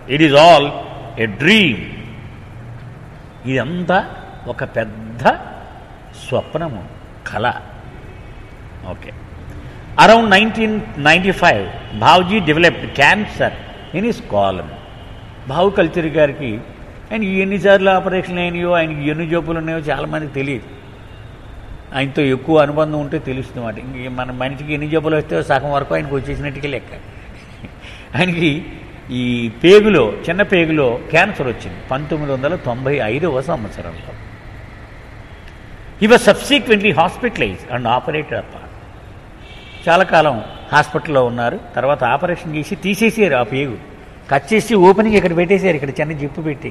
It is all a dream ఇదంతా ఒక పెద్ద స్వప్నము కళ okay around nineteen ninety five Babuji developed cancer in his colon భావు కల్చర్ గారికి ఆయన ఎన్నిసార్లు ఆపరేషన్లు అయినాయో ఆయనకి ఎన్ని జబ్బులు ఉన్నాయో చాలామందికి తెలియదు ఆయనతో ఎక్కువ అనుబంధం ఉంటే తెలుస్తుంది మాట ఇంక మన మనిషికి ఎన్ని జబ్బులు వస్తే సగం వరకు ఆయనకు వచ్చేసినట్టుగా లెక్క ఆయనకి ఈ పేగులో చిన్న పేగులో క్యాన్సర్ వచ్చింది పంతొమ్మిది వందల తొంభై ఐదవ సంవత్సరంలో he was subsequently hospitalize and operated up చాలా కాలం హాస్పిటల్లో ఉన్నారు తర్వాత ఆపరేషన్ చేసి తీసేసారు ఆ పేగు కట్ చేసి ఓపెనింగ్ ఇక్కడ పెట్టేశారు ఇక్కడ చిన్న జిప్పు పెట్టి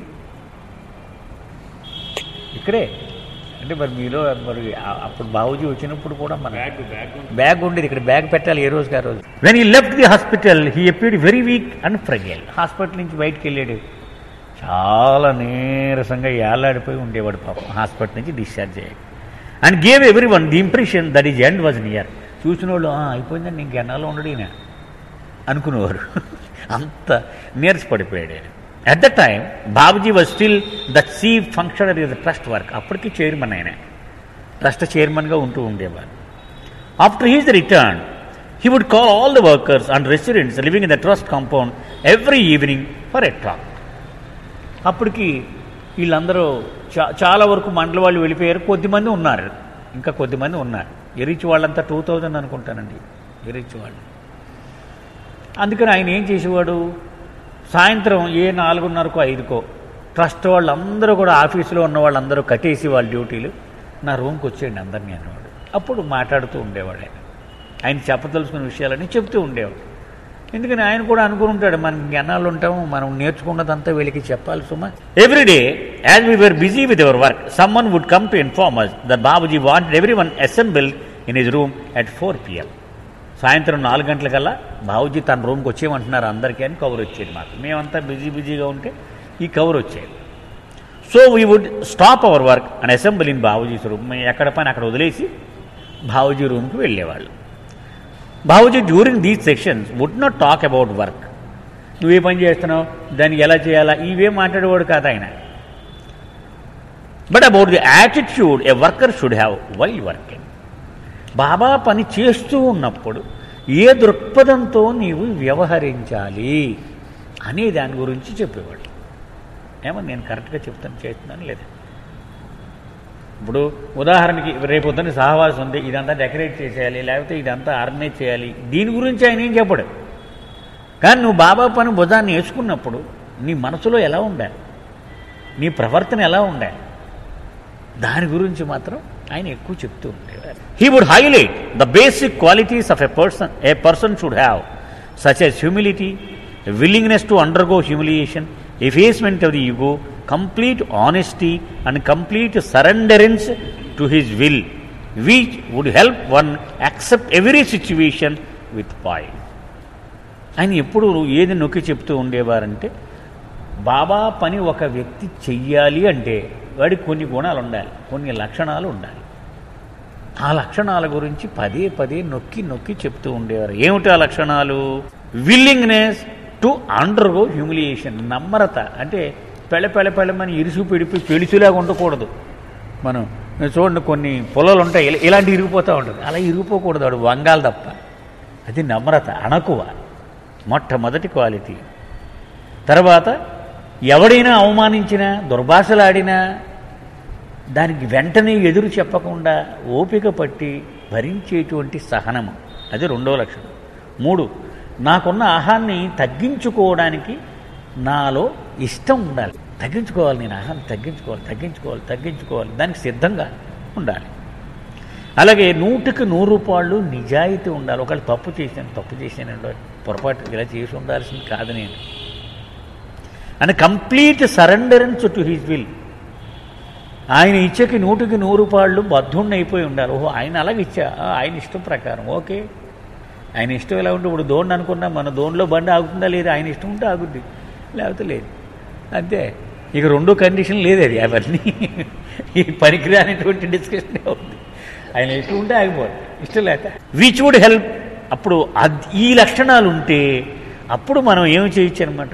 ఇక్కడే అంటే మరి మీలో మరి ఆ- అప్పుడు బాబుజీ వచ్చినప్పుడు కూడా మన బ్యాగ్ బ్యాగ్ బ్యాగ్ ఉండేది ఇక్కడ బ్యాగ్ పెట్టాలి ఏ రోజుకి ఆ రోజు when he left the hospital he appeared very weak and fragile hospital నుంచి బయటికి వెళ్ళాడు చాలా నీరసంగా ఏలాడిపోయి ఉండేవాడు పాపం హాస్పిటల్ నుంచి డిశ్చార్జ్ అయ్యాడు and gave everyone the impression that his end was near చూసిన వాళ్ళు "ఆ, అయిపోయిందండి ఇంకెన్నాళ్ళు ఉండడు ఈయన అనుకునేవారు అంత నీరస పడిపోయాడు ఆయన at the time Babuji was still the chief functionary the trust work అప్పటికి చైర్మన్ ఆయన ట్రస్ట్ చైర్మన్గా ఉంటూ ఉండేవారు after his return he would call all the workers and residents living in the trust compound every evening for a talk అప్పటికి వీళ్ళందరూ చా చాలా వరకు మండల వాళ్ళు వెళ్ళిపోయారు కొద్దిమంది ఉన్నారు ఇంకా కొద్దిమంది ఉన్నారు ఎరిచి వాళ్ళంతా టూ థౌజండ్ అనుకుంటానండి ఎరిచి వాళ్ళు అందుకని ఆయన ఏం చేసేవాడు సాయంత్రం ఏ నాలుగున్నరకో ఐదుకో ట్రస్ట్ వాళ్ళందరూ కూడా ఆఫీసులో ఉన్న వాళ్ళందరూ కట్టేసి వాళ్ళ డ్యూటీలు నా రూమ్కి వచ్చేయండి అందరినీ అనేవాడు అప్పుడు మాట్లాడుతూ ఉండేవాడు ఆయన ఆయన చెప్పదలుచుకున్న విషయాలన్నీ చెప్తూ ఉండేవాడు ఎందుకని ఆయన కూడా అనుకుని ఉంటాడు మనం ఎన్నాళ్ళు ఉంటాము మనం నేర్చుకున్నదంతా వీళ్ళకి చెప్పాలి సుమా every day as we were busy with our work someone would come to inform us that Babuji wanted everyone assemble in his room at four PM సాయంత్రం నాలుగు గంటలకల్లా బాబుజీ తన రూమ్కి వచ్చేయమంటున్నారు అందరికీ అని కవర్ వచ్చేది మాకు మేమంతా బిజీ బిజీగా ఉంటే ఈ కవర్ వచ్చేది so we would stop our work and assembly in Babuji's room మేము ఎక్కడ పని అక్కడ వదిలేసి బాబుజీ రూమ్కి వెళ్ళేవాళ్ళు Babuji during these sections would not talk about work నువ్వే పని చేస్తున్నావు దాన్ని ఎలా చేయాలా ఇవే మాట్లాడేవాడు కాదు ఆయన but about the attitude a worker should have while working Baba పని చేస్తూ ఉన్నప్పుడు ఏ దృక్పథంతో నీవు వ్యవహరించాలి అనే దాని గురించి చెప్పేవాడు ఏమో నేను కరెక్ట్గా చెప్తాను చేస్తున్నాను లేదా ఇప్పుడు ఉదాహరణకి రేపు పొద్దున్న సహవాసం ఉంది ఇదంతా డెకరేట్ చేసేయాలి లేకపోతే ఇదంతా ఆర్గనైజ్ చేయాలి దీని గురించి ఆయన ఏం చెప్పడు కానీ నువ్వు బాబా పని భుజాన్ని వేసుకున్నప్పుడు నీ మనసులో ఎలా ఉండాలి నీ ప్రవర్తన ఎలా ఉండాలి దాని గురించి మాత్రం ఆయన ఎక్కువ చెప్తూ ఉండేవారు he would highlight the basic qualities of a person a person should have such as humility willingness to undergo humiliation effacement of the ego complete honesty and complete surrenderance to his will which would help one accept every situation with point ఆయన ఎప్పుడు ఏది నొక్కి చెప్తూ ఉండేవారంటే బాబా పని ఒక వ్యక్తి చెయ్యాలి అంటే వాడికి కొన్ని గుణాలు ఉండాలి కొన్ని లక్షణాలు ఉండాలి ఆ లక్షణాల గురించి పదే పదే నొక్కి నొక్కి చెప్తూ ఉండేవారు ఏమిటి ఆ లక్షణాలు విల్లింగ్నెస్ టు అండర్గో హ్యూమిలియేషన్ నమ్రత అంటే పెళ్ళ పెళ్ళ పెళ్ళమని ఇరుసు పిడిపి పెళిచులాగా ఉండకూడదు మనం చూడండి కొన్ని పొలాలు ఉంటాయి ఇలా- ఇలాంటి ఇరిగిపోతూ ఉంటుంది అలా ఇరిగిపోకూడదు వాడు వంగాలు తప్ప అది నమ్రత అణకువ మొట్టమొదటి క్వాలిటీ తర్వాత ఎవడైనా అవమానించినా దుర్భాషలాడినా దానికి వెంటనే ఎదురు చెప్పకుండా ఓపిక పట్టి భరించేటువంటి సహనము అది రెండో లక్షణం మూడు నాకున్న ఆహాన్ని తగ్గించుకోవడానికి నాలో ఇష్టం ఉండాలి తగ్గించుకోవాలి నేను ఆహాన్ని తగ్గించుకోవాలి తగ్గించుకోవాలి తగ్గించుకోవాలి దానికి సిద్ధంగా ఉండాలి అలాగే నూటికి నూరు రూపాయలు నిజాయితీ ఉండాలి ఒకవేళ తప్పు చేశాను తప్పు చేశాను పొరపాటు ఇలా చేసి ఉండాల్సింది కాదు నేను and complete surrenderance to his will ఆయన ఇచ్చకి నూటికి నూరు రూపాయలు బద్ధుణ్ణి అయిపోయి ఉండాలి ఓహో ఆయన అలాగ ఇచ్చా ఆ, ఆయన ఇష్టం ప్రకారం ఓకే ఆయన ఇష్టం ఎలా ఉంటే ఇప్పుడు దోణి అనుకున్నా మన దోణిలో బండి ఆగుతుందా లేదా ఆయన ఇష్టం ఉంటే ఆగుద్ది లేకపోతే లేదు అంతే ఇక రెండో కండిషన్ లేదు అది అవన్నీ ఈ పనికిరానిటువంటి డిస్కషన్ ఉంది ఆయన ఇష్టం ఉంటే ఆగిపోదు ఇష్టం లేక విచ్ వుడ్ హెల్ప్ అప్పుడు అద్- ఈ లక్షణాలు ఉంటే అప్పుడు మనం ఏమి చేయొచ్చు అనమాట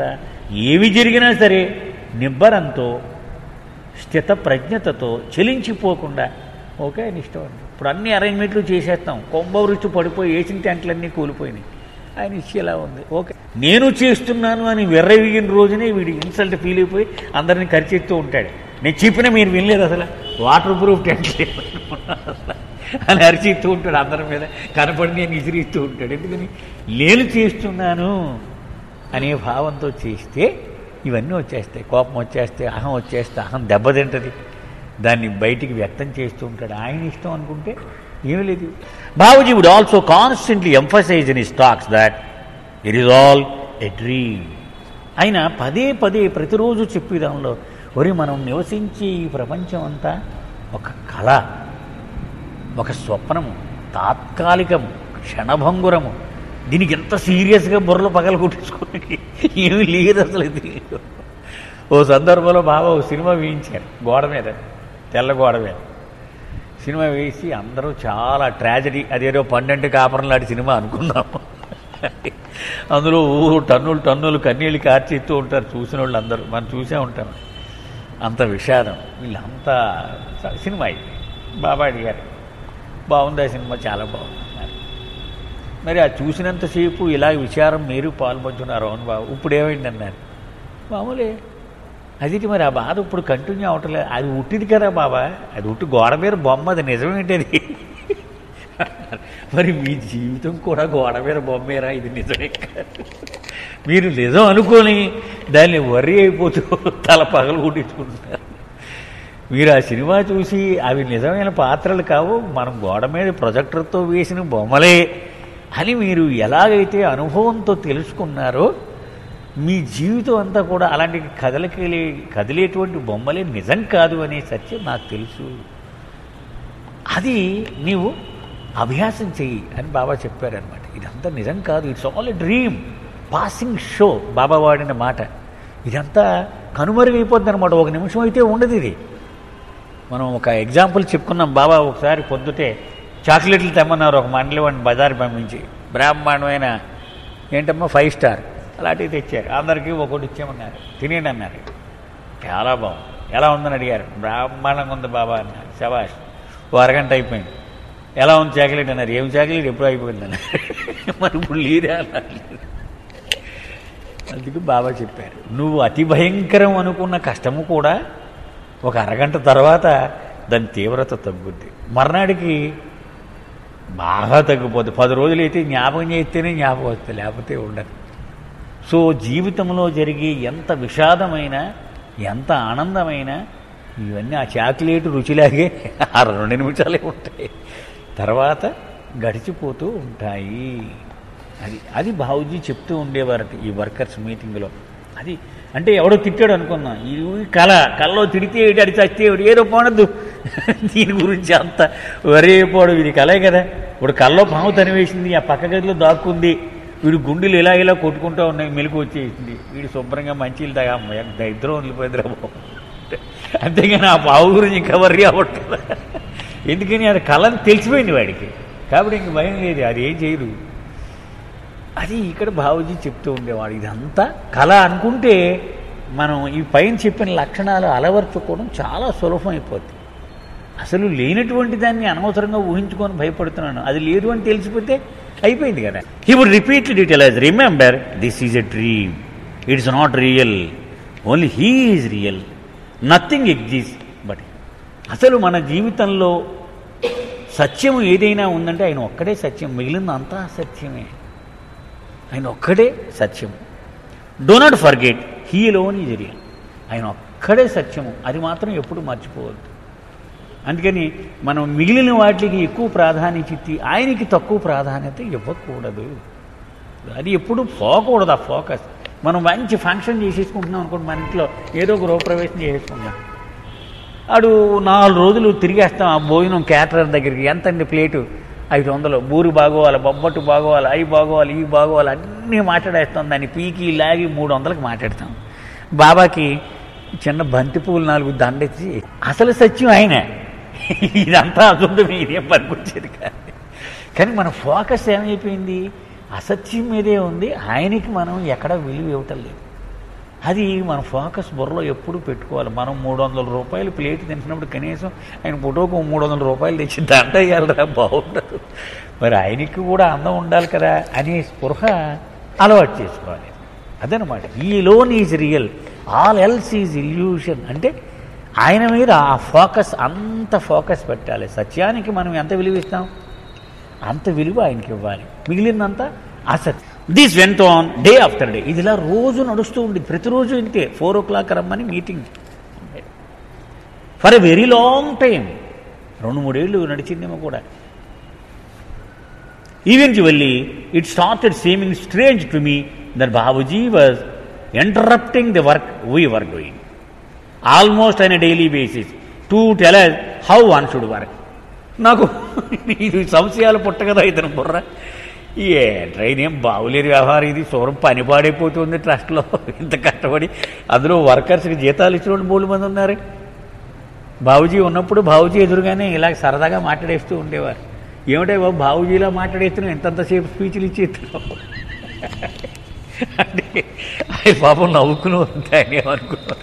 ఏవి జరిగినా సరే నిబ్బరంతో స్థిత ప్రజ్ఞతతో చెలించిపోకుండా ఓకే ఆయన ఇష్టం అండి ఇప్పుడు అన్ని అరేంజ్మెంట్లు చేసేస్తాం కొంబవృష్టి పడిపోయి వేసిన టెంట్లన్నీ కూలిపోయినాయి ఆయన ఇచ్చి ఎలా ఉంది ఓకే నేను చేస్తున్నాను అని వెర్రవిగిన రోజునే వీడి ఇన్సల్ట్ ఫీల్ అయిపోయి అందరిని ఖర్చెత్తూ ఉంటాడు నేను చెప్పినా మీరు వినలేదు అసలు వాటర్ ప్రూఫ్ టెంట్ లేదు అని అరిచిస్తూ ఉంటాడు అందరి మీద కనపడి నేను విసిరిస్తూ ఉంటాడు ఎందుకని నేను చేస్తున్నాను అనే భావంతో చేస్తే ఇవన్నీ వచ్చేస్తాయి కోపం వచ్చేస్తే అహం వచ్చేస్తే అహం దెబ్బతింటది దాన్ని బయటికి వ్యక్తం చేస్తూ ఉంటాడు ఆయన ఇష్టం అనుకుంటే ఏమీ లేదు Babuji would also constantly emphasize in his talks that it is all a dream ఆయన పదే పదే ప్రతిరోజు చెప్పేదానిలో ఒరి మనం నివసించే ఈ ప్రపంచం అంతా ఒక కళ ఒక స్వప్నము తాత్కాలికము క్షణభంగురము దీనికి ఎంత సీరియస్గా బుర్రలు పగల కొట్టించుకోవడానికి ఏమీ లేదు అసలు ఇది ఓ సందర్భంలో బాబా ఓ సినిమా వేయించారు గోడ మీద తెల్ల గోడ మీద సినిమా వేసి అందరూ చాలా ట్రాజడీ అదేదో పన్నెండు కాపురం లాంటి సినిమా అనుకున్నాము అందులో ఊరు టన్నులు టన్నులు కన్నీళ్ళు కార్చిస్తూ ఉంటారు చూసిన వాళ్ళు అందరూ మనం చూసే ఉంటాం అంత విషాదం వీళ్ళంతా సినిమా ఇది బాబా అడిగారు బాగుంది ఆ సినిమా చాలా బాగుంది అన్నారు. మరి ఆ చూసినంతసేపు ఇలా విచారం మీరు పాల్పంచున్నారు అవును బాబు ఇప్పుడు ఏమైంది అన్నారు మామూలే అది మరి ఆ బాధ ఇప్పుడు కంటిన్యూ అవటలేదు అది ఉట్టిది కదా బాబా అది ఉట్టి గోడ మీద బొమ్మ అది నిజమేంటది మరి మీ జీవితం కూడా గోడ మీద బొమ్మేరా ఇది నిజమే కాదు మీరు నిజం అనుకొని దాన్ని వర్రీ అయిపోతూ తల పగలు కొట్టించుకుంటున్నారు మీరు ఆ సినిమా చూసి అవి నిజమైన పాత్రలు కావు మనం గోడ మీద ప్రొజెక్టర్తో వేసిన బొమ్మలే అని మీరు ఎలాగైతే అనుభవంతో తెలుసుకున్నారో మీ జీవితం అంతా కూడా అలాంటి కదలకెళ్ళే కదిలేటువంటి బొమ్మలే నిజం కాదు అనే సత్యం నాకు తెలుసు అది నీవు అభ్యాసం చెయ్యి అని బాబా చెప్పారనమాట ఇదంతా నిజం కాదు it's all a dream passing show Baba వాడిన మాట ఇదంతా కనుమరుగైపోద్ది అనమాట ఒక నిమిషం అయితే ఉండదు ఇది మనం ఒక ఎగ్జాంపుల్ చెప్పుకున్నాం బాబా ఒకసారి పొద్దుటే చాక్లెట్లు తెమ్మన్నారు ఒక మండలి వాడిని బజార్ పంపించి బ్రాహ్మణమైన ఏంటమ్మా ఫైవ్ స్టార్ అలాంటివి తెచ్చారు అందరికీ ఒకటి ఇచ్చామన్నారు తినేయండి అన్నారు చాలా బాగుంది ఎలా ఉందని అడిగారు బ్రాహ్మణంగా ఉంది బాబా అన్నారు శబాష్ ఓ అరగంట అయిపోయింది ఎలా ఉంది చాక్లెట్ అన్నారు ఏం చాక్లెట్ ఎప్పుడు అయిపోయింది అన్నారు మరి ఇప్పుడు లేదే అన్నారు అందుకు బాబా చెప్పారు నువ్వు అతి భయంకరం అనుకున్న కష్టము కూడా ఒక అరగంట తర్వాత దాని తీవ్రత తగ్గుద్ది మర్నాడికి బాగా తగ్గిపోద్ది పది రోజులు అయితే జ్ఞాపకం చేస్తేనే జ్ఞాపకం వస్తుంది లేకపోతే ఉండదు సో జీవితంలో జరిగే ఎంత విషాదమైన ఎంత ఆనందమైన ఇవన్నీ ఆ చాక్లెట్ రుచిలాగే ఆ రెండు నిమిషాలే ఉంటాయి తర్వాత గడిచిపోతూ ఉంటాయి అది అది బాబుజీ చెప్తూ ఉండేవారట ఈ వర్కర్స్ మీటింగ్లో అది అంటే ఎవడో తిట్టాడు అనుకున్నాం ఈ కళ కళ్ళలో తిడితే ఏడు అడి చస్తే ఏడు ఏదో పోనద్దు దీని గురించి అంత వరే పోవడం ఇది కలే కదా ఇప్పుడు కళ్ళలో పాము తనివేసింది ఆ పక్క గదిలో దాక్కుంది వీడు గుండెలు ఇలా ఇలా కొట్టుకుంటూ ఉన్నాయి మెలకు వచ్చేసింది వీడు శుభ్రంగా మంచిలు తాగా అమ్మాయి దరిద్రం వదిలిపోయిందిరా బాబు అంతేగాని ఆ పావు గురించి ఇంకా వర్రీ అవ్వట్లేదు ఎందుకని అది కళని తెలిసిపోయింది వాడికి కాబట్టి ఇంక భయం లేదు అది ఏం చేయదు అది ఇక్కడ బాబుజీ చెప్తూ ఉండేవాడు ఇదంతా కళ అనుకుంటే మనం ఈ పైన చెప్పిన లక్షణాలు అలవర్చుకోవడం చాలా సులభం అయిపోద్ది అసలు లేనటువంటి దాన్ని అనవసరంగా ఊహించుకొని భయపడుతున్నాను అది లేదు అని తెలిసిపోతే అయిపోయింది కదా he would repeat detail as remember this is a dream it's not real only he is real nothing exist but అసలు మన జీవితంలో సత్యం ఏదైనా ఉందంటే ఆయన ఒక్కడే సత్యం మిగిలిందంతా సత్యమే ఆయన ఒక్కడే సత్యము do not forget he alone is real ఆయన ఒక్కడే సత్యము అది మాత్రం ఎప్పుడు మర్చిపోవద్దు అందుకని మనం మిగిలిన వాటికి ఎక్కువ ప్రాధాన్యత ఇచ్చి ఆయనకి తక్కువ ప్రాధాన్యత ఇవ్వకూడదు అది ఎప్పుడు పోకూడదు ఆ ఫోకస్ మనం మంచి ఫంక్షన్ చేసేసుకుంటున్నాం అనుకోండి మన ఇంట్లో ఏదో గృహప్రవేశం చేసేసుకుంటాం ఆడు నాలుగు రోజులు తిరిగేస్తాం ఆ భోజనం క్యాటరర్ దగ్గరికి ఎంత అండి ప్లేటు ఐదు వందలు బూరి బాగోవాలి బొబ్బట్టు బాగోవాలి అవి బాగోవాలి ఇవి బాగోవాలి అన్నీ మాట్లాడేస్తాం దాన్ని పీకి లాగి మూడు వందలకు మాట్లాడతాం బాబాకి చిన్న బంతి పువ్వులు నాలుగు దండెచ్చి అసలు సత్యం ఆయనే ఇదంతా అసలు ఇదేం పనికొచ్చేది కాదు కానీ మన ఫోకస్ ఏమైపోయింది అసత్యం మీదే ఉంది ఆయనకి మనం ఎక్కడ విలువ ఇవ్వటం లేదు అది మన ఫోకస్ బుర్రలో ఎప్పుడు పెట్టుకోవాలి మనం మూడు వందల రూపాయలు ప్లేట్ తింటున్నప్పుడు కనీసం ఆయన ఫోటోకు మూడు వందల రూపాయలు తెచ్చి దండ వేయాలరా బాగుండదు మరి ఆయనకి కూడా అందం ఉండాలి కదా అనే స్పృహ అలవాటు చేసుకోవాలి అదనమాట he alone is real all else is illusion అంటే ఆయన మీద ఆ ఫోకస్ అంత ఫోకస్ పెట్టాలి సత్యానికి మనం ఎంత విలువిస్తాం అంత విలువ ఆయనకి ఇవ్వాలి మిగిలిందంతా అసత్ this went on day after day ఇది ఇలా రోజు నడుస్తూ ఉండేది ప్రతిరోజు ఇంతే ఫోర్ ఓ క్లాక్ రమ్మని meeting for a very long time రెండు మూడేళ్ళు నడిచిందేమో కూడా eventually it started seeming strange to me that Babuji was interrupting the work we were doing almost అయిన daily basis to tell how one should work నాకు ఇది సంశయాలు పుట్ట కదా ఇతను బుర్ర ఏ ట్రైన్ ఏం బాగులేని వ్యవహారం ఇది సూరం పని పాడైపోతుంది ట్రస్ట్లో ఇంత కష్టపడి అందులో వర్కర్స్కి జీతాలు ఇచ్చిన వాళ్ళు మూడు మంది ఉన్నారు బాబుజీ ఉన్నప్పుడు బాబుజీ ఎదురుగానే ఇలా సరదాగా మాట్లాడేస్తూ ఉండేవారు ఏమిటో బాబు బాబుజీలా మాట్లాడేస్తున్నావు ఎంతంతసేపు స్పీచ్లు ఇచ్చేస్తున్నావు అంటే ఆయన పాపం నవ్వుకుని ఉంటాయని అనుకున్నారు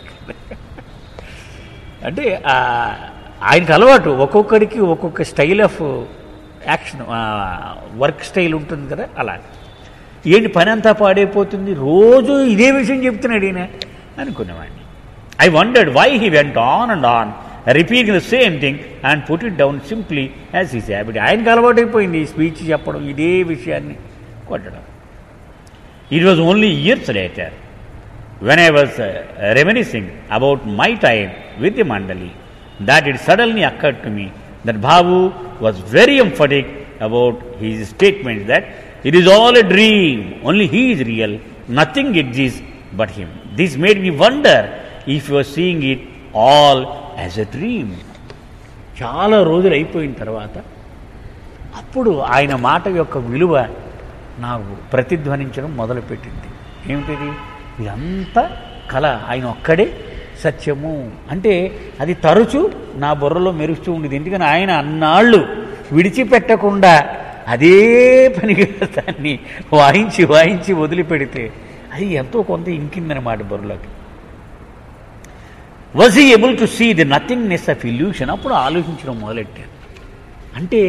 అంటే ఆ, ఆయనకు అలవాటు ఒక్కొక్కడికి ఒక్కొక్క style of action work style ఉంటుంది కదా అలా ఏంటి పని అంతా పాడైపోతుంది రోజు ఇదే విషయం చెప్తున్నాడు ఈయన అనుకునేవాడిని I wondered why he went on and on repeating the same thing and put it down simply as his habit ఆయనకు అలవాటైపోయింది ఈ స్పీచ్ చెప్పడం ఇదే విషయాన్ని కొట్టడం it was only years later when I was uh, reminiscing about my time with the Mandali, that it suddenly occurred to me that Babu was very emphatic about his statement that it is all a dream, only he is real, nothing exists but him. This made me wonder if you are seeing it all as a dream. చాలా రోజులు అయిపోయిన తర్వాత అప్పుడు ఆయన మాట యొక్క విలువ నాకు ప్రతిధ్వనించడం మొదలుపెట్టింది ఏమిటిది ఇదంతా కళ ఆయన ఒక్కడే సత్యము అంటే అది తరచు నా బుర్రలో మెరుస్తూ ఉండేది ఎందుకని ఆయన అన్నాళ్ళు విడిచిపెట్టకుండా అదే పనిగా దాన్ని వాయించి వాయించి వదిలిపెడితే అది ఎంతో కొంత ఇంకిందనమాట బుర్రలోకి was I able to see the nothingness of illusion అప్పుడు ఆలోచించడం మొదలెట్టాను అంటే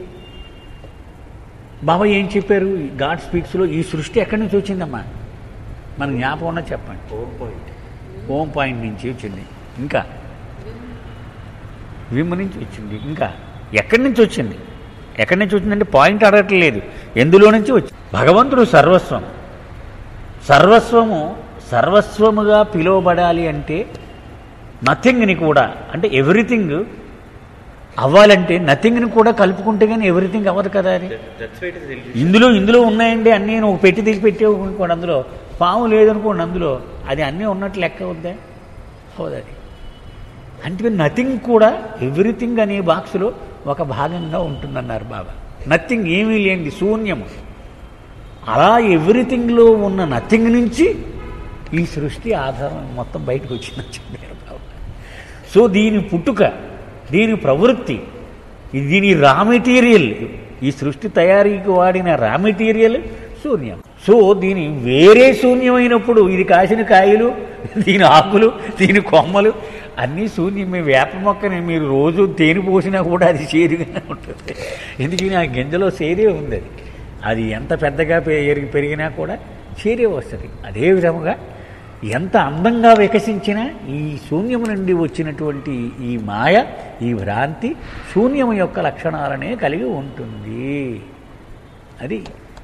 బాబా ఏం చెప్పారు గాడ్ స్పీక్స్లో ఈ సృష్టి ఎక్కడి నుంచి వచ్చిందమ్మా మన జ్ఞాపకం ఉన్న చెప్పండి హోమ్ పాయింట్ నుంచి వచ్చింది ఇంకా విమ్ నుంచి వచ్చింది ఇంకా ఎక్కడి నుంచి వచ్చింది ఎక్కడి నుంచి వచ్చిందంటే పాయింట్ అడగట్లేదు ఎందులో నుంచి వచ్చింది భగవంతుడు సర్వస్వం సర్వస్వము సర్వస్వముగా పిలువబడాలి అంటే నథింగ్ని కూడా అంటే ఎవ్రీథింగ్ అవ్వాలంటే నథింగ్ని కూడా కలుపుకుంటే కానీ ఎవ్రీథింగ్ అవ్వదు కదా అది ఇందులో ఇందులో ఉన్నాయండి అన్నీ నువ్వు పెట్టి తీసి పెట్టావు అనుకోండి అందులో పాము లేదనుకోండి అందులో అది అన్నీ ఉన్నట్లు లెక్క అవుద్దా అవదు అది అంటే నథింగ్ కూడా ఎవ్రీథింగ్ అనే బాక్స్లో ఒక భాగంగా ఉంటుందన్నారు బాబా నథింగ్ ఏమీ లేనిది శూన్యము అలా ఎవ్రీథింగ్లో ఉన్న నథింగ్ నుంచి ఈ సృష్టి ఆధారం మొత్తం బయటకు వచ్చిందని చెప్పారు బాబా సో దీని పుట్టుక దీని ప్రవృత్తి ఇది దీని రా మెటీరియల్ ఈ సృష్టి తయారీకి వాడిన రా మెటీరియల్ శూన్యం సో దీని వేరే శూన్యమైనప్పుడు ఇది కాసిన కాయలు దీని ఆకులు దీని కొమ్మలు అన్నీ శూన్యమే వేప మొక్కని మీరు రోజు తేనె పోసినా కూడా అది చేదుగానే ఉంటుంది ఎందుకని ఆ గింజలో సేదే ఉంది అది అది ఎంత పెద్దగా పెరిగి పెరిగినా కూడా చేరే వస్తుంది అదే విధముగా ఎంత అందంగా వికసించినా ఈ శూన్యము నుండి వచ్చినటువంటి ఈ మాయ ఈ భ్రాంతి శూన్యము యొక్క లక్షణాలనే కలిగి ఉంటుంది అది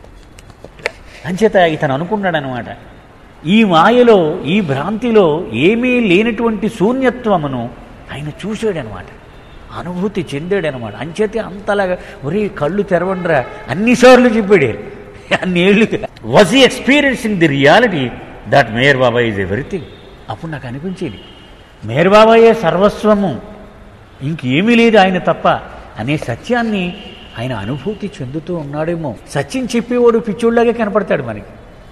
అంచేత ఇతను అనుకున్నాడనమాట ఈ మాయలో ఈ భ్రాంతిలో ఏమీ లేనటువంటి శూన్యత్వమును ఆయన చూశాడనమాట అనుభూతి చెందాడనమాట అంచేతే అంతలాగా ఒరే కళ్ళు తెరవండ్రా అన్నిసార్లు చెప్పాడు అన్నేళ్ళు was I experiencing the reality that Meher Baba is everything అప్పుడు నాకు అనిపించేది మేయర్ బాబాయే సర్వస్వము ఇంకేమీ లేదు ఆయన తప్ప అనే సత్యాన్ని ఆయన అనుభూతి చెందుతూ ఉన్నాడేమో సత్యం చెప్పేవాడు పిచ్చోళ్ళలాగే కనపడతాడు మనకి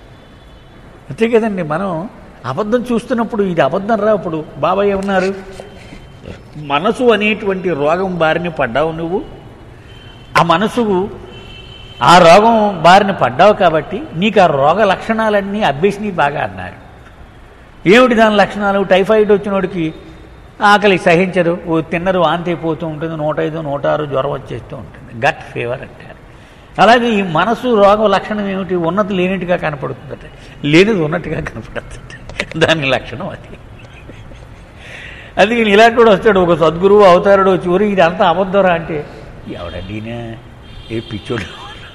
అంతే కదండి మనం అబద్ధం చూస్తున్నప్పుడు ఇది అబద్ధం రా ఇప్పుడు బాబాయ్ ఏమన్నారు మనసు అనేటువంటి రోగం బారిన పడ్డావు నువ్వు ఆ మనసుకు ఆ రోగం బారిన పడ్డావు కాబట్టి నీకు ఆ రోగ లక్షణాలన్నీ అభ్యసిని బాగా అన్నారు ఏమిటి దాని లక్షణాలు టైఫాయిడ్ వచ్చినోడికి ఆకలి సహించదు ఓ తిన్నరు వాంతి అయిపోతూ ఉంటుంది నూట ఐదు నూట ఆరు జ్వరం వచ్చేస్తూ ఉంటుంది గట్ ఫీవర్ అంటారు అలాగే ఈ మనసు రోగం లక్షణం ఏమిటి ఉన్నది లేనిట్టుగా కనపడుతుందట లేనిది ఉన్నట్టుగా కనపడుతుంట దాని లక్షణం అది అది ఇలాంటి వాడు వస్తాడు ఒక సద్గురువు అవతారుడు వచ్చి ఊరి ఇది అంతా అబద్ధరా అంటే ఎవడండి ఈయన? ఏ పిచ్చోడు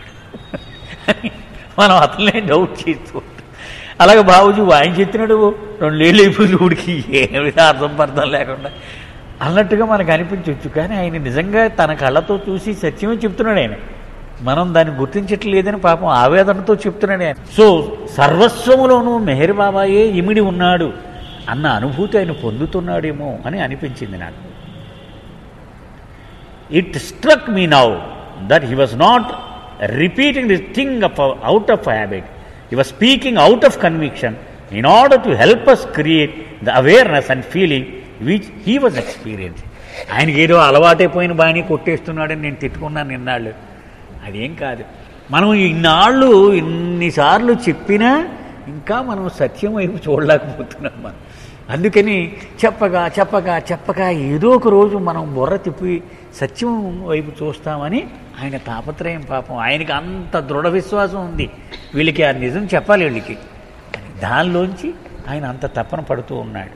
మనం అతనే డౌట్ చేస్తూ ఉంటాం అలాగే బాబుజీ ఆయన చెప్పినాడు రెండేళ్ళు అయిపోయింది ఊడికి ఏమి అర్థం పర్థం లేకుండా అన్నట్టుగా మనకు అనిపించవచ్చు కానీ ఆయన నిజంగా తన కళ్ళతో చూసి సత్యమే చెప్తున్నాడు ఆయన మనం దాన్ని గుర్తించట్లేదని పాపం ఆవేదనతో చెప్తున్నాడు ఆయన సో సర్వస్వములోనూ మెహర్ బాబాయే ఇమిడి ఉన్నాడు అన్న అనుభూతి ఆయన పొందుతున్నాడేమో అని అనిపించింది నాకు it struck me now that he was not repeating this thing of out of habit he was speaking out of conviction in order to help us create the awareness and feeling which he was experience ఆయనకి ఏదో అలవాటైపోయిన బాణి కొట్టేస్తున్నాడని నేను తిట్టుకున్నాను నిన్నాళ్ళు అదేం కాదు మనం ఇన్నాళ్ళు ఇన్నిసార్లు చెప్పినా ఇంకా మనం సత్యం వైపు చూడలేకపోతున్నాం మనం అందుకని చెప్పగా చెప్పగా చెప్పగా ఏదో ఒక రోజు మనం బుర్ర తిప్పి సత్యం వైపు చూస్తామని ఆయన తాపత్రయం పాపం ఆయనకి అంత దృఢ విశ్వాసం ఉంది వీళ్ళకి ఆ నిజం చెప్పాలి వీళ్ళకి అని దానిలోంచి ఆయన అంత తపన పడుతూ ఉన్నాడు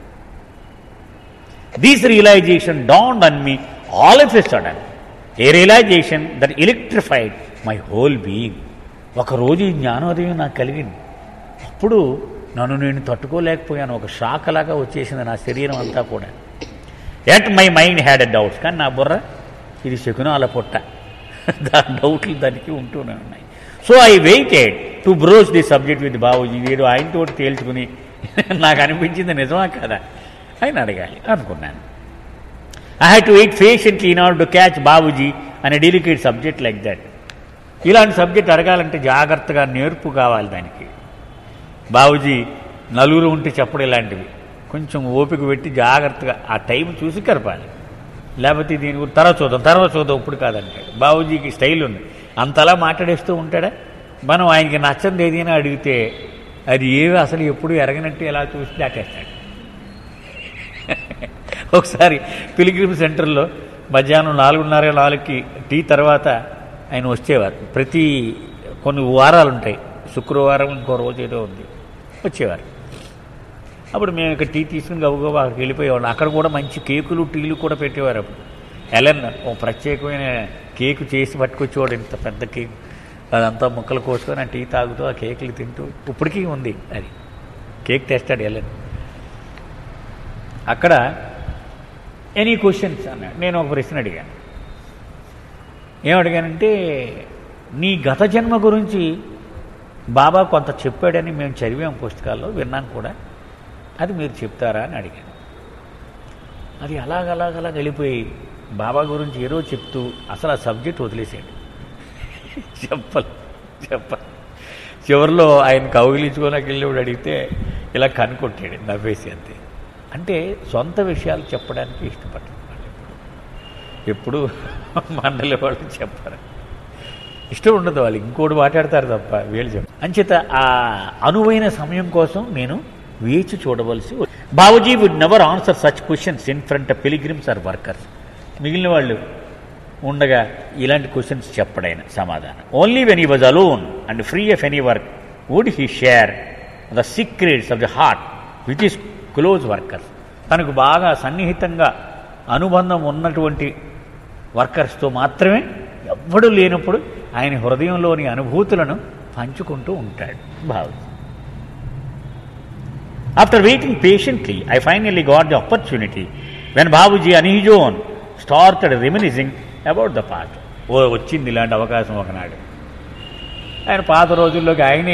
this realization down on me all of a sudden a realization that electrified my whole being ఒకరోజు ఈ జ్ఞానోదయం నాకు కలిగింది అప్పుడు నన్ను నేను తట్టుకోలేకపోయాను ఒక షాక్ లాగా వచ్చేసింది నా శరీరం అంతా కూడా at my mind had a doubts కానీ నా బుర్ర ఇది శకునాల పొట్ట దాని డౌట్లు దానికి ఉంటూనే ఉన్నాయి so I waited to broach the subject with Babuji ఏదో ఆయనతో తేల్చుకుని నాకు అనిపించింది నిజమా కదా ఆయన అడగాలి అనుకున్నాను I had to wait patiently in order to catch Babuji అనే డెలికేట్ సబ్జెక్ట్ లైక్ దట్ ఇలాంటి సబ్జెక్ట్ అడగాలంటే జాగ్రత్తగా నేర్పు కావాలి దానికి బాబుజీ నలుగురు ఉంటే చెప్పడం ఇలాంటివి కొంచెం ఓపిక పెట్టి జాగ్రత్తగా ఆ టైం చూసి కలపాలి లేకపోతే దీని గురించి తర్వాత చూద్దాం తర్వాత చూద్దాం ఇప్పుడు కాదంటాడు బాబుజీకి స్టైల్ ఉంది అంతలా మాట్లాడేస్తూ ఉంటాడా మనం ఆయనకి నచ్చంది ఏదైనా అడిగితే అది ఏవి అసలు ఎప్పుడు ఎరగనట్టు ఎలా చూసి దాటేస్తాడు ఒకసారి పిలిగ్రిమ్ సెంటర్లో మధ్యాహ్నం నాలుగున్నర నాలుగుకి టీ తర్వాత ఆయన వచ్చేవారు ప్రతి కొన్ని వారాలు ఉంటాయి శుక్రవారం ఇంకో రోజు ఏదో ఉంది వచ్చేవారు అప్పుడు మేము ఇక్కడ టీ తీసుకుని గబగబా అక్కడికి వెళ్ళిపోయేవాళ్ళం అక్కడ కూడా మంచి కేకులు టీలు కూడా పెట్టేవారు అప్పుడు ఎలన్ ఓ ప్రత్యేకమైన కేకు చేసి పట్టుకొచ్చేవాడు ఇంత పెద్ద కేక్ అదంతా ముక్కలు కోసుకొని ఆ టీ తాగుతూ ఆ కేకులు తింటూ ఇప్పటికీ ఉంది అది కేక్ తెస్తాడు ఎలన్ అక్కడ ఎనీ క్వశ్చన్స్ అన్నాడు నేను ఒక ప్రశ్న అడిగాను ఏమడిగానంటే నీ గత జన్మ గురించి బాబా కొంత చెప్పాడని మేము చదివాం పుస్తకాల్లో విన్నాం కూడా అది మీరు చెప్తారా అని అడిగాను అది అలాగలాగలా వెళ్ళిపోయి బాబా గురించి ఏదో చెప్తూ అసలు ఆ సబ్జెక్ట్ వదిలేసాడు చెప్పలు చెప్పలు చివరిలో ఆయన కౌగిలించుకోనకి వెళ్ళి అడిగితే ఇలా కనుకొట్టాడు నవ్వేసి అంతే అంటే సొంత విషయాలు చెప్పడానికి ఇష్టపడ్డాడు ఎప్పుడు మండలి వాళ్ళు చెప్పారు ఇష్టం ఉండదు వాళ్ళు ఇంకోటి మాట్లాడతారు తప్ప వీళ్ళు చెప్ప అంచేత ఆ అనువైన సమయం కోసం నేను వేచి చూడవలసి వ- Babuji would never answer such questions in front pilgrims or workers మిగిలిన వాళ్ళు ఉండగా ఇలాంటి క్వశ్చన్స్ చెప్పడైన సమాధానం only when he was alone and free of any work would he share the secrets of the heart with his close workers తనకు బాగా సన్నిహితంగా అనుబంధం ఉన్నటువంటి వర్కర్స్తో మాత్రమే ఎవ్వడూ లేనప్పుడు ఆయన హృదయంలోని అనుభూతులను పంచుకుంటూ ఉంటాడు భావి after waiting patiently I finally got the opportunity when Babuji on his own started reminiscing about the part ఓ వచ్చింది ఇలాంటి అవకాశం ఒకనాడు ఆయన పాత రోజుల్లోకి ఆయనే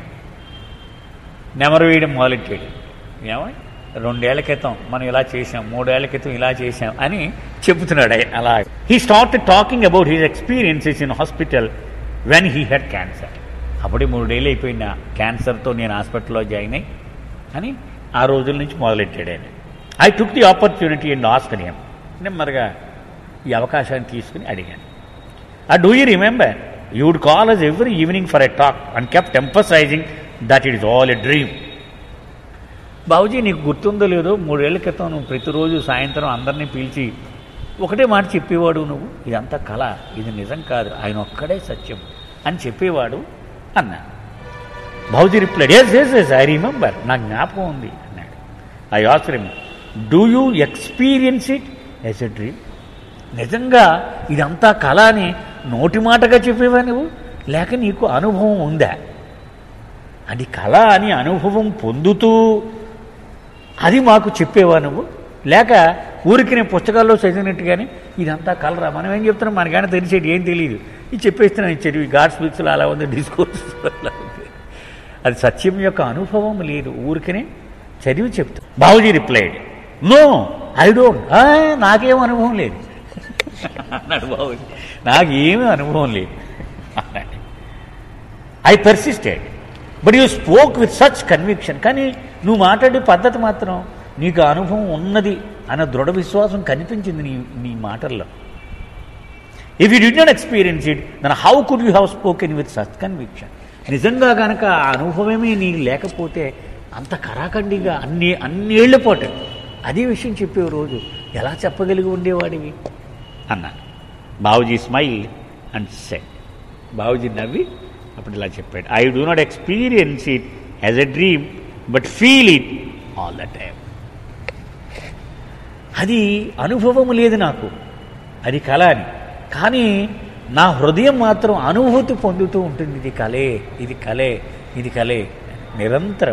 నెమరు వేయడం మొదలెట్టాడు ఏమని రెండేళ్ల క్రితం మనం ఇలా చేసాం మూడేళ్ల క్రితం ఇలా చేసాం అని చెబుతున్నాడు ఆయన అలా he start talking about his experiences in hospital when he had cancer అప్పుడే మూడేళ్ళు అయిపోయిన క్యాన్సర్తో నేను హాస్పిటల్లో జాయిన్ అయ్యి అని ఆ రోజుల నుంచి మొదలెట్టాడు ఆయన I took the opportunity and ask him నెమ్మదిగా ఈ అవకాశాన్ని తీసుకుని అడిగాను Uh, do you remember? You would call us every evening for a talk and kept emphasizing that it is all a dream. Babuji నీకు గుర్తుందో లేదో మూడేళ్ల క్రితం నువ్వు ప్రతిరోజు సాయంత్రం అందరినీ పిలిచి ఒకటే మాట చెప్పేవాడు నువ్వు ఇదంతా కళ ఇది నిజం కాదు ఆయన ఒక్కడే సత్యం అని చెప్పేవాడు అన్నా Babuji replied yes yes yes I remember నాకు జ్ఞాపకం ఉంది అన్నాడు I asked him do you experience it as a dream నిజంగా ఇదంతా కళ అని నోటి మాటగా చెప్పేవా నువ్వు లేక నీకు అనుభవం ఉందా అది కళ అని అనుభవం పొందుతూ అది మాకు చెప్పేవా నువ్వు లేక ఊరికి నేను పుస్తకాల్లో చదివినట్టుగానే ఇదంతా కలరా మనం ఏం చెప్తున్నాం మనకైనా తెలిసేది ఏం తెలియదు ఇది చెప్పేస్తున్నాను ఇచ్చేది గాడ్ స్పీక్స్లో అలా ఉంది డిస్కోర్స్ అలా ఉంది అది సత్యం యొక్క అనుభవం లేదు ఊరికనే చదివి చెప్తా Babuji replied no I don't నాకేం అనుభవం లేదు అన్నాడు బాబుజీ నాకు ఏమీ అనుభవం లేదు అన్నాడు I persisted but you spoke with such conviction కానీ నువ్వు మాట్లాడే పద్ధతి మాత్రం నీకు ఆ అనుభవం ఉన్నది అన్న దృఢ విశ్వాసం కనిపించింది నీ నీ మాటల్లో if you did not experience it then how could you have spoken with such conviction నిజంగా కనుక ఆ అనుభవమే నీకు లేకపోతే అంత కరాఖండిగా అన్ని అన్నేళ్ల పాటు అదే విషయం చెప్పే రోజు ఎలా చెప్పగలిగి ఉండేవాడివి అన్నాను Babuji smile and said Babuji నవ్వి అప్పుడు ఇలా చెప్పాడు I do not experience it as a dream but feel it all the time అది అనుభవం లేదు నాకు అది కళ అని కానీ నా హృదయం మాత్రం అనుభూతి పొందుతూ ఉంటుంది ఇది కలే ఇది కలే ఇది కలే నిరంతరం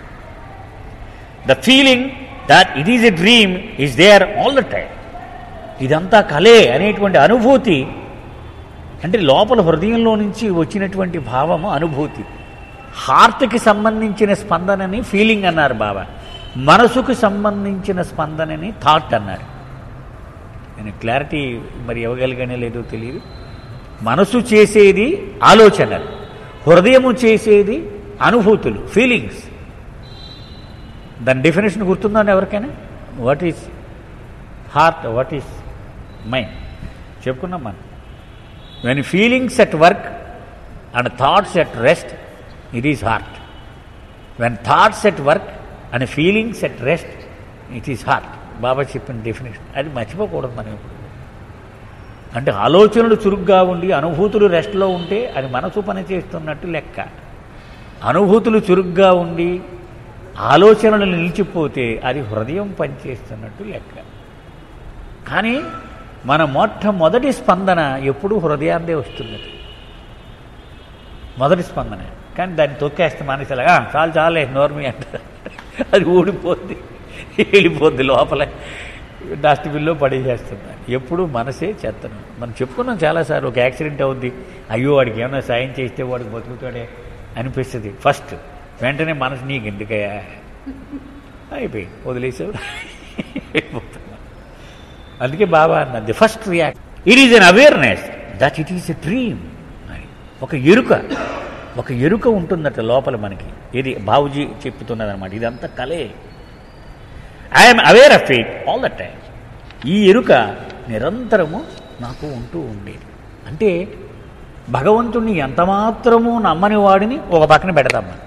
the feeling that it is a dream is there all the time ఇదంతా కలే అనేటువంటి అనుభూతి అంటే లోపల హృదయంలో నుంచి వచ్చినటువంటి భావము అనుభూతి హార్ట్కి సంబంధించిన స్పందనని ఫీలింగ్ అన్నారు బాబా మనసుకు సంబంధించిన స్పందనని థాట్ అన్నారు నేను క్లారిటీ మరి ఇవ్వగలిగానే లేదో తెలియదు మనసు చేసేది ఆలోచనలు హృదయము చేసేది అనుభూతులు ఫీలింగ్స్ దాని డెఫినేషన్ గుర్తుందా ఎవరికైనా what is heart what is mind చెప్పుకున్నాం మనం when feelings at work and thoughts at rest it is heart when thoughts at work and feelings at rest it is heart Baba చెప్పిన డెఫినేషన్ అది మర్చిపోకూడదు మనం ఇప్పుడు అంటే ఆలోచనలు చురుగ్గా ఉండి అనుభూతులు రెస్ట్లో ఉంటే అది మనసు పని చేస్తున్నట్టు లెక్క అనుభూతులు చురుగ్గా ఉండి ఆలోచనలు నిలిచిపోతే అది హృదయం పనిచేస్తున్నట్టు లెక్క కానీ మన మొట్టమొదటి స్పందన ఎప్పుడూ హృదయాన్నే వస్తున్నది మొదటి స్పందన కానీ దాన్ని తొక్కేస్తే మనసులాగా చాలు చాలే నోర్మి అంట అది ఊడిపోద్ది వెళ్ళిపోద్ది లోపల డస్ట్బిన్లో పడేసేస్తుంది ఎప్పుడు మనసే చెత్తను మనం చెప్పుకున్నాం చాలాసార్లు ఒక యాక్సిడెంట్ అవుద్ది అయ్యో వాడికి ఏమైనా సాయం చేస్తే వాడికి బతుకుతాడే అనిపిస్తుంది ఫస్ట్ వెంటనే మనసు నీకు ఎందుకయ్యా అయిపోయింది వదిలేసావు వెళ్ళిపోతున్నా అందుకే బాబా అన్నది first react it is an awareness that it is a dream అని ఒక ఎరుక ఒక ఎరుక ఉంటుందట లోపల మనకి ఇది బాబుజీ చెప్తున్నదన్నమాట ఇదంతా కలే I'm aware of it all the time ఈ ఎరుక నిరంతరము నాకు ఉంటూ ఉండేది అంటే భగవంతుణ్ణి ఎంత మాత్రము నమ్మని వాడిని ఒక పక్కన పెడదాం మనం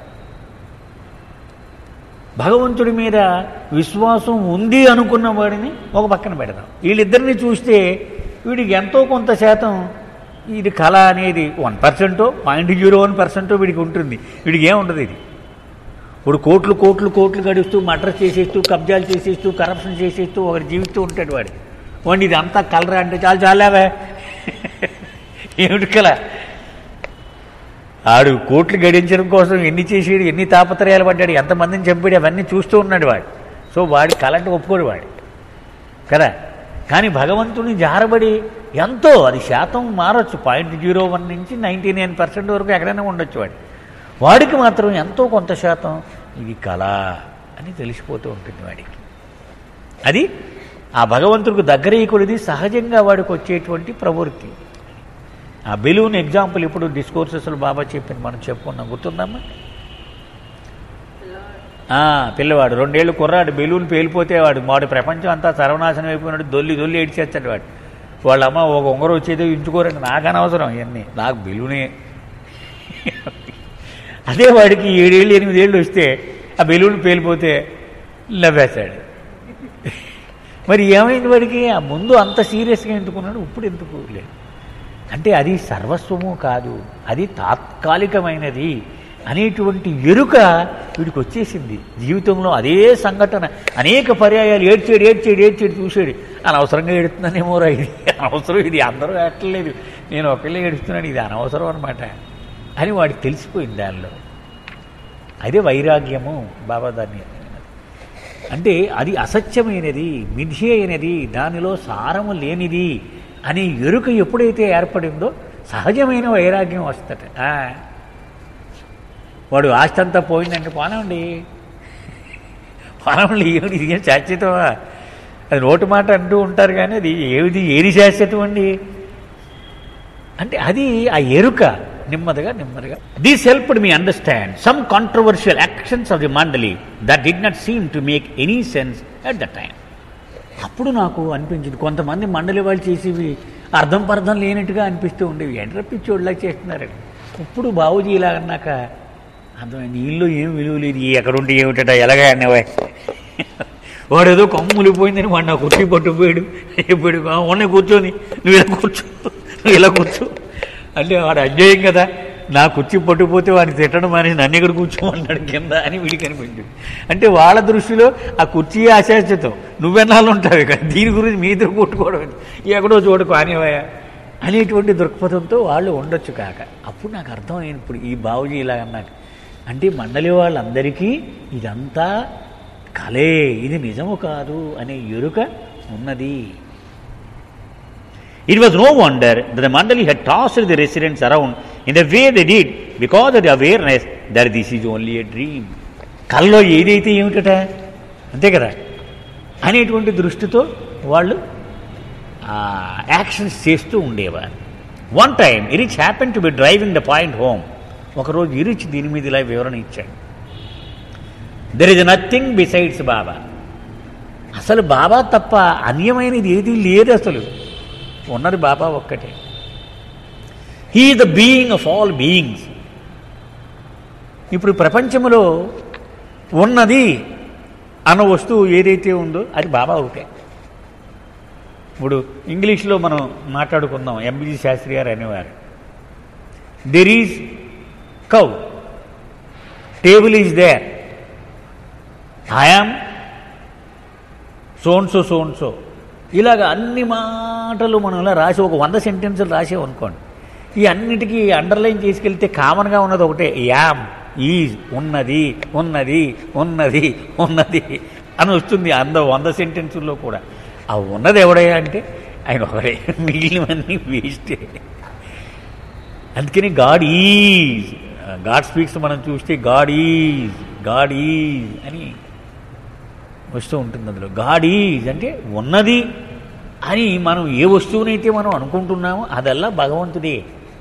భగవంతుడి మీద విశ్వాసం ఉంది అనుకున్న వాడిని ఒక పక్కన పెడదాం వీళ్ళిద్దరిని చూస్తే వీడికి ఎంతో కొంత శాతం ఇది కళ అనేది వన్ పర్సెంటో పాయింట్ జీరో వన్ పర్సెంటో వీడికి ఉంటుంది వీడికి ఏముండదు ఇది ఇప్పుడు కోట్లు కోట్లు కోట్లు గడుస్తూ మర్డర్ చేసేస్తూ కబ్జాలు చేసేస్తూ కరప్షన్ చేసేస్తూ ఒకటి జీవిస్తూ ఉంటాడు వాడు వాడిని ఇది అంతా కలరా అంటే చాలు చాలావే ఏమిటి కల ఆడు కోట్లు గడించడం కోసం ఎన్ని చేసాడు ఎన్ని తాపత్రయాలు పడ్డాడు ఎంతమందిని చంపాడు అవన్నీ చూస్తూ ఉన్నాడు వాడు సో వాడి కలంటే ఒప్పుకోడు వాడు కదా కానీ భగవంతుని జారబడి ఎంతో అది శాతం మారచ్చు పాయింట్ జీరో వన్ నుంచి నైంటీ నైన్ పర్సెంట్ వరకు ఎక్కడైనా ఉండొచ్చు వాడు వాడికి మాత్రం ఎంతో కొంత శాతం ఇది కళ అని తెలిసిపోతూ ఉంటుంది వాడికి అది ఆ భగవంతుడికి దగ్గరీకుడిది సహజంగా వాడికి వచ్చేటువంటి ప్రవృత్తి ఆ బెలూన్ ఎగ్జాంపుల్ ఇప్పుడు డిస్కోర్సెస్లు బాబా చెప్పింది మనం చెప్పుకున్నాం గుర్తుందమ్మా ఆ, పిల్లవాడు రెండేళ్ళు కుర్రాడు బెలూన్ పేలిపోతే వాడు వాడు ప్రపంచం అంతా సర్వనాశనం అయిపోయినాడు దొల్లి దొల్లి ఏడ్చేస్తాడు వాడు వాళ్ళ అమ్మ ఒక ఉంగరం వచ్చేదో ఇంచుకోరండి నాకు అనవసరం ఇవన్నీ నాకు బెలూనే అదే వాడికి ఏడేళ్ళు ఎనిమిదేళ్ళు వస్తే ఆ బెలూన్ పేలిపోతే నవ్వేశాడు మరి ఏమైంది వాడికి ఆ ముందు అంత సీరియస్గా ఎందుకున్నాడు ఇప్పుడు ఎందుకు లేదు అంటే అది సర్వస్వము కాదు అది తాత్కాలికమైనది అనేటువంటి ఎరుక వీడికి వచ్చేసింది జీవితంలో అదే సంఘటన అనేక పర్యాయాలు ఏడ్చాడు ఏడ్చాడు ఏడ్చాడు చూసాడు అనవసరంగా ఏడుతున్నానేమో రా ఇది అనవసరం ఇది అందరూ ఏడలేదు నేను ఒకళ్ళే ఏడుస్తున్నాను ఇది అనవసరం అనమాట అని వాడికి తెలిసిపోయింది దానిలో అదే వైరాగ్యము బాబా దాన్ని అంటే అది అసత్యమైనది మిథ్య అయినది దానిలో సారము లేనిది అనే ఎరుక ఎప్పుడైతే ఏర్పడిందో సహజమైన వైరాగ్యం వస్తట ఆ. వాడు ఆస్తి అంతా పోయిందంటే పోనండి పోనండి ఏమిటి ఇది ఏం శాశ్వతమా అది నోటి మాట అంటూ ఉంటారు కానీ అది ఏది ఏది శాశ్వతం అండి అంటే అది ఆ ఎరుక నెమ్మదిగా నెమ్మదిగా this helped me understand some controversial actions of the mandali that did not seem to make any sense at the time అప్పుడు నాకు అనిపించింది కొంతమంది మండలి వాళ్ళు చేసేవి అర్థం పర్థం లేనట్టుగా అనిపిస్తూ ఉండేవి ఎండ్ర పిచ్చోళ్ళగా చేస్తున్నారని ఇప్పుడు బాబుజీ ఇలా అన్నాక అర్థమైంది వీళ్ళు ఏం విలువ లేదు ఈ ఎక్కడుంటే ఏమిటట ఎలాగా అన్నవా వాడు ఏదో కొమ్ములిపోయిందని వాడు నా కుర్చీ పట్టుకుపోయాడు ఇప్పుడు ఉన్న కూర్చొని నువ్వు ఇలా కూర్చో నువ్వు ఇలా కూర్చో అంటే వాడు అన్యాయం కదా నా కుర్చీ పట్టుకుపోతే వాడిని తిట్టడం మానేసి నన్ను ఇక్కడ కూర్చోమన్నాడు కింద అని వీడికి అనిపించింది అంటే వాళ్ళ దృష్టిలో ఆ కుర్చీ అశాశ్వతం నువ్వెన్నాళ్ళు ఉంటావు ఇక దీని గురించి మీ ఇద్దరు కొట్టుకోవడం ఏంటి? ఎక్కడో చోటు కానివయ్యా అనేటువంటి దృక్పథంతో వాళ్ళు ఉండొచ్చు కాక అప్పుడు నాకు అర్థమైంది ఇప్పుడు ఈ బావుజీ ఇలా అన్నాక అంటే మండలి వాళ్ళందరికీ ఇదంతా కలే ఇది నిజము కాదు అనే ఎరుక ఉన్నది It was no wonder that the Mandali had tossed the residents around in the way they did because of the awareness that this is only a dream. కల్లో ఏదైతే ఏమిటట అంతే కదా అనేటువంటి దృష్టితో వాళ్ళు యాక్షన్స్ చేస్తూ ఉండేవారు one time Eruch happen to be driving the point home ఒకరోజు ఇరిచ్ దీని మీద ఇలా వివరణ ఇచ్చాడు there is nothing besides Baba అసలు బాబా తప్ప అన్యమైనది ఏది లేదు అసలు ఉన్నది బాబా ఒక్కటే he the being of all beings ఇప్పుడు ప్రపంచంలో ఉన్నది అన్న వస్తువు ఏదైతే ఉందో అది బాబా ఒకటే ఇప్పుడు ఇంగ్లీష్లో మనం మాట్లాడుకుందాం ఎంబీజీ శాస్త్రి గారు అనేవారు there is cow table is there I am so and so so and so ఇలాగ అన్ని మాటలు మనం ఇలా రాసి ఒక వంద సెంటెన్సులు రాసేవనుకోండి ఈ అన్నిటికీ అండర్లైన్ చేసుకెళ్తే కామన్గా ఉన్నది ఒకటే యామ్ ఈజ్ ఉన్నది ఉన్నది ఉన్నది ఉన్నది అని వస్తుంది అంద వంద సెంటెన్సుల్లో కూడా ఆ ఉన్నది ఎవడయ్యా అంటే ఆయన ఒకడే మిగిలినవన్నీ వేస్టే అందుకని గాడ్ ఈజ్ గాడ్ స్పీక్స్ మనం చూస్తే గాడ్ ఈజ్ గాడ్ ఈజ్ అని వస్తూ ఉంటుంది అందులో గాడ్ ఈజ్ అంటే ఉన్నది అని మనం ఏ వస్తువునైతే మనం అనుకుంటున్నామో అదల్లా భగవంతుడే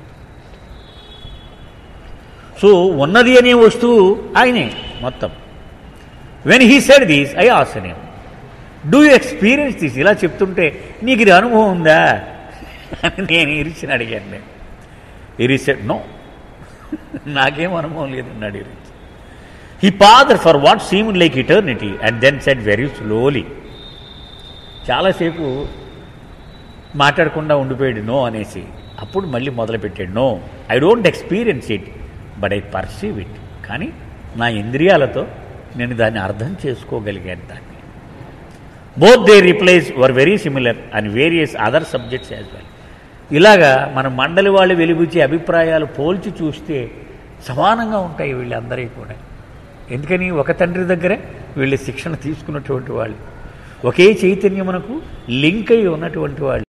సో ఉన్నది అనే వస్తువు ఆయనే మొత్తం when he said these I asked him do you experience this ఇలా చెప్తుంటే నీకు ఇది అనుభవం ఉందా అని నేను ఇరిచిన అడిగాను నేను ఇరిసెడ్ నో నాకేం అనుభవం లేదన్నాడు Eruch he pondered for what seem like eternity and then said very slowly చాలాసేపు మాట్లాడకుండా ఉండిపోయాడు నో అనేసి అప్పుడు మళ్ళీ మొదలుపెట్టాడు no I don't experience it but I perceive it కానీ నా ఇంద్రియాలతో నేను దాన్ని అర్థం చేసుకోగలిగాను దాన్ని both the replies were very similar and various other subjects as well ఇలాగా మన మండలి వాళ్ళు వెలిబుచ్చే అభిప్రాయాలు పోల్చి చూస్తే సమానంగా ఉంటాయి వీళ్ళందరికీ కూడా ఎందుకని ఒక తండ్రి దగ్గరే వీళ్ళు శిక్షణ తీసుకున్నటువంటి వాళ్ళు ఒకే చైతన్యమునకు లింక్ అయి ఉన్నటువంటి వాళ్ళు